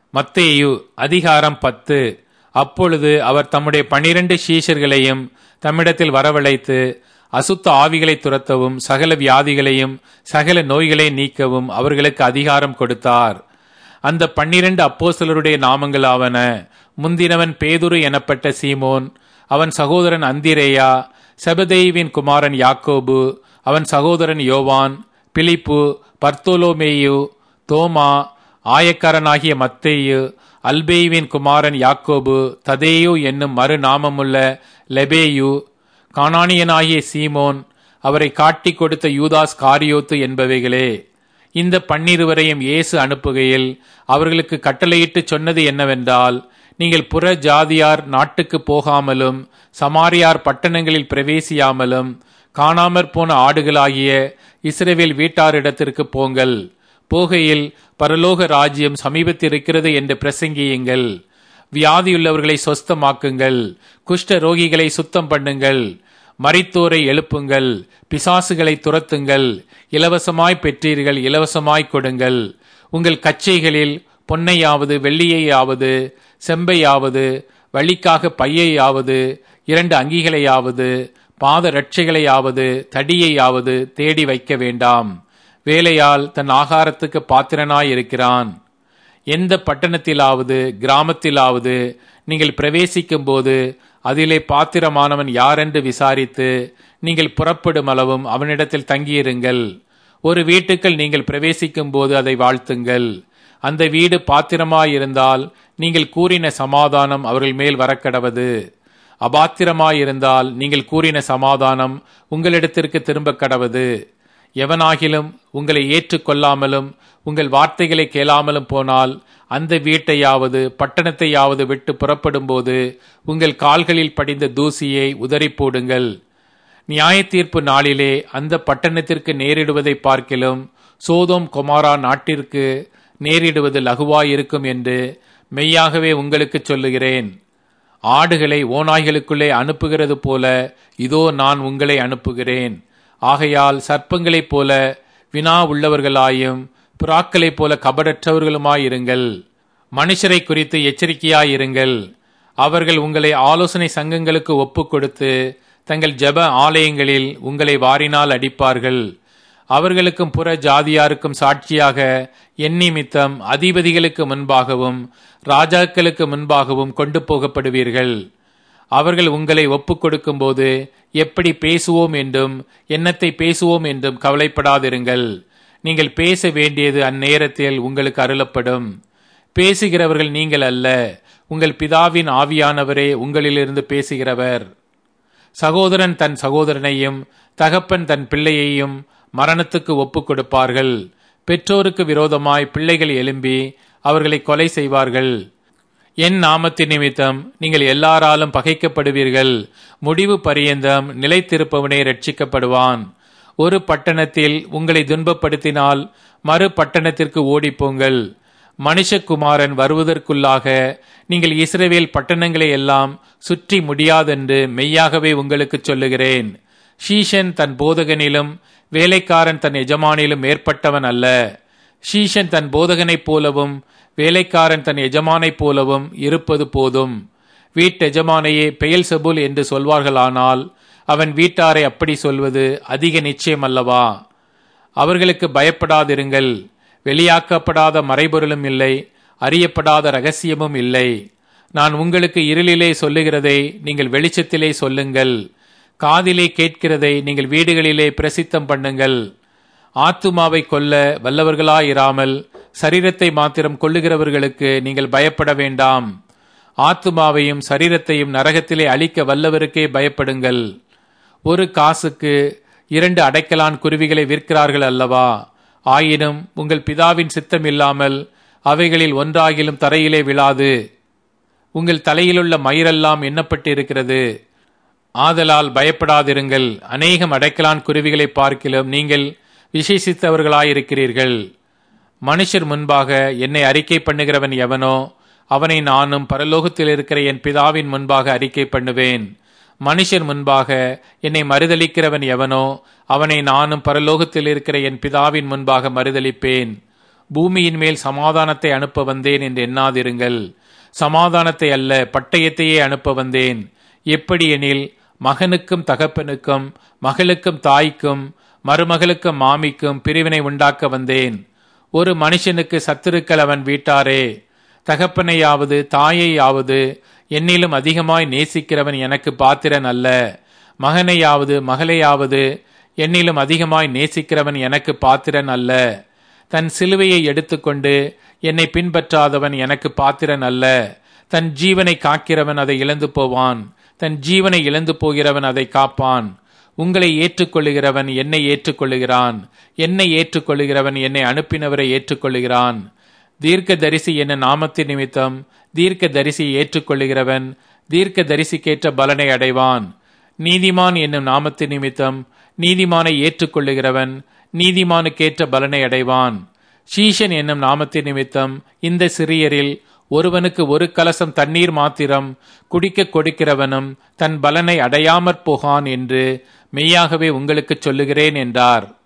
மத்தேயு அதிகாரம் பத்து அப்பொழுது அவர் தம்முடைய பனிரெண்டு சீஷர்களையும் தம்மிடத்தில் வரவழைத்து அசுத்த ஆவிகளை துரத்தவும் சகல வியாதிகளையும் சகல நோய்களை நீக்கவும் அவர்களுக்கு அதிகாரம் கொடுத்தார் அந்த பன்னிரண்டு அப்போஸ்தலருடைய நாமங்களாவன முந்தினவன் பேதுரு எனப்பட்ட சீமோன் அவன் சகோதரன் அந்திரேயா செபதேயுவின் குமாரன் யாக்கோபு அவன் சகோதரன் யோவான் பிலிப்பு பர்த்தோலோமேயு தோமா ஆயக்காரனாகிய மத்தேயு அல்பேயுவின் குமாரன் யாக்கோபு ததேயு என்னும் மறுநாமமுள்ள லெபேயு கானானியனாகிய சீமோன் அவரை காட்டிக் கொடுத்த யூதாஸ் காரியோத்து என்பவைகளே இந்த பன்னிருவரையும் இயேசு அனுப்புகையில் அவர்களுக்கு கட்டளையிட்டு சொன்னது என்னவென்றால் நீங்கள் புற ஜாதியார் நாட்டுக்கு போகாமலும் சமாரியார் பட்டணங்களில் பிரவேசியாமலும் காணாமற் போன ஆடுகளாகிய இஸ்ரேவேல் வீட்டாரிடத்திற்கு போங்கள் போகையில் பரலோக ராஜ்யம் சமீபத்திருக்கிறது என்று பிரசங்கியுங்கள் வியாதியுள்ளவர்களை சொஸ்தமாக்குங்கள் குஷ்ட ரோகிகளை சுத்தம் பண்ணுங்கள் மரித்தோரை எழுப்புங்கள் பிசாசுகளை துரத்துங்கள் இலவசமாய் பெற்றீர்கள் இலவசமாய் கொடுங்கள் உங்கள் கச்சைகளில் பொன்னையாவது வெள்ளியையாவது செம்பையாவது வழிக்காக பையையாவது இரண்டு அங்கிகளையாவது பாத ரட்சைகளையாவது தடியையாவது தேடி வைக்க வேண்டாம் வேலையால் தன் ஆகாரத்துக்கு பாத்திரனாயிருக்கிறான் எந்த பட்டணத்திலாவது கிராமத்திலாவது நீங்கள் பிரவேசிக்கும் போது அதிலே பாத்திரமானவன் யாரென்று விசாரித்து நீங்கள் புறப்படும் அளவும் அவனிடத்தில் தங்கியிருங்கள் ஒரு வீட்டுக்குள் நீங்கள் பிரவேசிக்கும் போது அதை வாழ்த்துங்கள் அந்த வீடு பாத்திரமாயிருந்தால் நீங்கள் கூறின சமாதானம் அவர்கள் மேல் வரக்கடவது அபாத்திரமாயிருந்தால் நீங்கள் கூறின சமாதானம் உங்களிடத்திற்கு திரும்ப கடவது எவனாகிலும் உங்களை ஏற்றுக்கொள்ளாமலும் உங்கள் வார்த்தைகளை கேளாமலும் போனால் அந்த வீட்டையாவது பட்டணத்தையாவது விட்டு புறப்படும்போது உங்கள் கால்களில் படிந்த தூசியை உதறி போடுங்கள் நியாய தீர்ப்பு நாளிலே அந்த பட்டணத்திற்கு நேரிடுவதை பார்க்கிலும் சோதோம் கொமாரா நாட்டிற்கு நேரிடுவது லகுவாயிருக்கும் என்று மெய்யாகவே உங்களுக்கு சொல்லுகிறேன் ஆடுகளை ஓநாய்களுக்குள்ளே அனுப்புகிறது போல இதோ நான் உங்களை அனுப்புகிறேன் ஆகையால் சர்ப்பங்களைப் போல வினா உள்ளவர்களாயும் புறாக்களைப் போல கபடற்றவர்களுமாயிருங்கள் மனுஷரை குறித்து எச்சரிக்கையாயிருங்கள் அவர்கள் உங்களை ஆலோசனை சங்கங்களுக்கு ஒப்புக் கொடுத்து தங்கள் ஜப ஆலயங்களில் உங்களை வாரினால் அடிப்பார்கள் அவர்களுக்கும் புற ஜாதியாருக்கும் சாட்சியாக என் நிமித்தம் அதிபதிகளுக்கு முன்பாகவும் ராஜாக்களுக்கு முன்பாகவும் கொண்டு போகப்படுவீர்கள் அவர்கள் உங்களை ஒப்புக் கொடுக்கும்போது எப்படி பேசுவோம் என்றும் என்னத்தை பேசுவோம் என்றும் கவலைப்படாதிருங்கள் நீங்கள் பேச வேண்டியது அந்நேரத்தில் உங்களுக்கு அருளப்படும் பேசுகிறவர்கள் நீங்கள் அல்ல உங்கள் பிதாவின் ஆவியானவரே உங்களிலிருந்து பேசுகிறவர் சகோதரன் தன் சகோதரனையும் தகப்பன் தன் பிள்ளையையும் மரணத்துக்கு ஒப்புக் கொடுப்பார்கள் பெற்றோருக்கு விரோதமாய் பிள்ளைகள் எழும்பி அவர்களை கொலை செய்வார்கள் என் நாமத்தின் நிமித்தம் நீங்கள் எல்லாராலும் பகைக்கப்படுவீர்கள் முடிவு பரியந்தம் நிலைத்திருப்பவனே ரட்சிக்கப்படுவான் ஒரு பட்டணத்தில் உங்களை துன்பப்படுத்தினால் மறு பட்டணத்திற்கு ஓடிப்போங்கள் மனுஷகுமாரன் வருவதற்குள்ளாக நீங்கள் இஸ்ரேவேல் பட்டணங்களை எல்லாம் சுற்றி முடியாதென்று மெய்யாகவே உங்களுக்கு சொல்லுகிறேன் ஷீஷன் தன் போதகனிலும் வேலைக்காரன் தன் எஜமானிலும் மேற்பட்டவன் அல்ல ஷீஷன் தன் போதகனைப் போலவும் வேலைக்காரன் தன் எஜமானைப் போலவும் இருப்பது போதும் வீட்டெஜமானையே பெயல் செபுல் என்று சொல்வார்களானால் அவன் வீட்டாரை அப்படி சொல்வது அதிக நிச்சயம் அல்லவா அவர்களுக்கு பயப்படாதிருங்கள் வெளியாக்கப்படாத மறைபொருளும் இல்லை அறியப்படாத ரகசியமும் இல்லை நான் உங்களுக்கு இருளிலே சொல்லுகிறதை நீங்கள் வெளிச்சத்திலே சொல்லுங்கள் காதிலே கேட்கிறதை நீங்கள் வீடுகளிலே பிரசித்தம் பண்ணுங்கள் ஆத்துமாவை கொல்ல வல்லவர்களாயிராமல் சரீரத்தை மாத்திரம் கொள்ளுகிறவர்களுக்கு நீங்கள் பயப்பட வேண்டாம் ஆத்துமாவையும் சரீரத்தையும் நரகத்திலே அழிக்க வல்லவருக்கே பயப்படுங்கள் ஒரு காசுக்கு இரண்டு அடைக்கலான் குருவிகளை விற்கிறார்கள் அல்லவா ஆயினும் உங்கள் பிதாவின் சித்தம் இல்லாமல் அவைகளில் ஒன்றாகிலும் தரையிலே விழாது உங்கள் தலையிலுள்ள மயிரெல்லாம் எண்ணப்பட்டு இருக்கிறது ஆதலால் பயப்படாதிருங்கள் அநேகம் அடைக்கலான் குருவிகளை பார்க்கிலும் நீங்கள் விசேஷித்தவர்களாயிருக்கிறீர்கள் மனுஷர் முன்பாக என்னை அறிக்கை பண்ணுகிறவன் எவனோ அவனை நானும் பரலோகத்தில் இருக்கிற என் பிதாவின் முன்பாக அறிக்கை பண்ணுவேன் மனுஷர் முன்பாக என்னை மறுதளிக்கிறவன் எவனோ அவனை நானும் பரலோகத்தில் இருக்கிற என் பிதாவின் முன்பாக மறுதளிப்பேன் பூமியின் மேல் சமாதானத்தை அனுப்ப வந்தேன் என்று எண்ணாதிருங்கள் சமாதானத்தை அல்ல பட்டயத்தையே அனுப்ப வந்தேன் எப்படி எனில் மகனுக்கும் தகப்பனுக்கும் மகளுக்கும் தாய்க்கும் மருமகளுக்கும் மாமிக்கும் பிரிவினை உண்டாக்க வந்தேன் ஒரு மனுஷனுக்கு சத்துருக்கள் அவன் வீட்டாரே தகப்பனையாவது தாயையாவது என்னிலும் அதிகமாய் நேசிக்கிறவன் எனக்கு பாத்திரன் அல்ல மகனையாவது மகளையாவது என்னிலும் அதிகமாய் நேசிக்கிறவன் எனக்கு பாத்திரன் அல்ல தன் சிலுவையை எடுத்துக்கொண்டு என்னை பின்பற்றாதவன் எனக்கு பாத்திரன் அல்ல தன் ஜீவனை காக்கிறவன் அதை இழந்து போவான் தன் ஜீவனை இழந்து போகிறவன் அதை காப்பான் உங்களை ஏற்றுக்கொள்ளுகிறவன் என்னை ஏற்றுக்கொள்ளுகிறான் என்னை ஏற்றுக்கொள்ளுகிறவன் என்னை அனுப்பினவரை ஏற்றுக்கொள்ளுகிறான் தீர்க்க தரிசி என்ன நாமத்தின் நிமித்தம் தீர்க்க தரிசியை ஏற்றுக்கொள்ளுகிறவன் தீர்க்க தரிசிக்கேற்ற பலனை அடைவான் நீதிமான் என்னும் நாமத்தின் நிமித்தம் நீதிமானை ஏற்றுக்கொள்ளுகிறவன் நீதிமானுக்கேற்ற பலனை அடைவான் சீஷன் என்னும் நாமத்தின் நிமித்தம் இந்த சிறியரில் ஒருவனுக்கு ஒரு கலசம் தண்ணீர் மாத்திரம் குடிக்க கொடுக்கிறவனும் தன் பலனை அடையாமற் போகான் என்று மெய்யாகவே உங்களுக்கு சொல்லுகிறேன் என்றார்